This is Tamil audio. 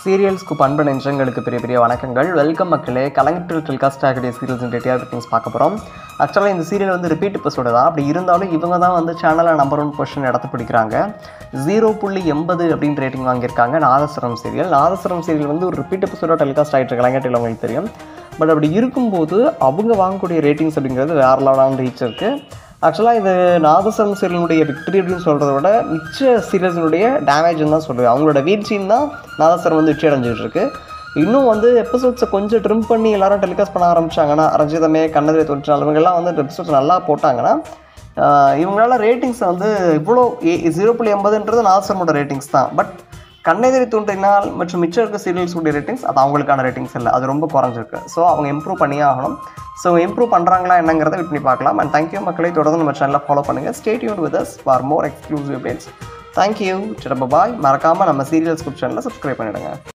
சீரியல்ஸ்க்கு பண்பு நெஞ்சங்களுக்கு பெரிய பெரிய வணக்கங்கள் வெல்கம் மக்களே கலெக்டர் டெலிகாஸ்ட் ஆகக்கூடிய சீரியல்ஸ் டேட்டியாக ரேட்டிங்ஸ் பார்க்க போகிறோம் ஆக்சுவலாக இந்த சீரியல் வந்து ரிப்பீட் எபிசோடு தான் அப்படி இருந்தாலும் இவங்க தான் வந்து சேனலில் நம்பர் ஒன் பொசிஷன் இடத்த பிடிக்கிறாங்க ஜீரோ புள்ளி எண்பது அப்படின்னு ரேட்டிங் வாங்கியிருக்காங்க நாதஸ்வரம் சீரியல் நாதஸ்வரம் சீரியல் வந்து ஒரு ரிப்பீட் எபிசோடாக டெலிகாஸ்ட் ஆகிட்டு கலைஞட்டில் உங்களுக்கு தெரியும் பட் அப்படி இருக்கும்போது அவங்க வாங்கக்கூடிய ரேட்டிங்ஸ் அப்படிங்கிறது வேறு லெவலான ரீச் இருக்குது ஆக்சுவலாக இது நாதஸ்வரம் சீரியலுடைய விக்டரி அப்படின்னு சொல்கிறத விட மிச்ச சீரியல்ஸினுடைய டேமேஜ்னு தான் சொல்லுவேன் அவங்களோட வீழ்ச்சின்னு தான் நாதஸ்வரம் வந்து வெற்றி அடைஞ்சிட்டு இருக்கு இன்னும் வந்து எபிசோட்ஸை கொஞ்சம் ட்ரிம் பண்ணி எல்லாரும் டெலிகாஸ்ட் பண்ண ஆரம்பிச்சாங்கன்னா ரஞ்சிதமே கண்ணதிரை தொழிற்சாலை இவங்கெல்லாம் வந்து எபிசோட்ஸ் நல்லா போட்டாங்கன்னா ஆஹ் இவங்களால ரேட்டிங்ஸை வந்து இவ்வளோ ஜீரோ புள்ளி எண்பதுன்றது நாதஸ்வரமோட ரேட்டிங்ஸ் தான் பட் கண்ணெதிரி தூண்டினால் மற்றும் மிச்சம் இருக்க சீரியல்ஸ் உடைய ரேட்டிங்ஸ் அது அவங்களுக்கான ரேட்டிங்ஸ் இல்லை அது ரொம்ப குறைஞ்சிருக்கு ஸோ அவங்க இம்ப்ரூவ் பண்ணியே ஆகணும் ஸோ இம்ப்ரூவ் பண்ணுறாங்களா என்னங்கிறத வெயிட் பண்ணி பார்க்கலாம் அண்ட் தேங்க்யூ மக்களை தொடர்ந்து நம்ம சேனலை ஃபாலோ பண்ணுங்கள் ஸ்டேட் யூன் with us for more exclusive updates thank you சிறப்பு பாய் மறக்காமல் நம்ம சீரியல்ஸ் குரூப் சேனலை சப்ஸ்கிரைப் பண்ணிடுங்க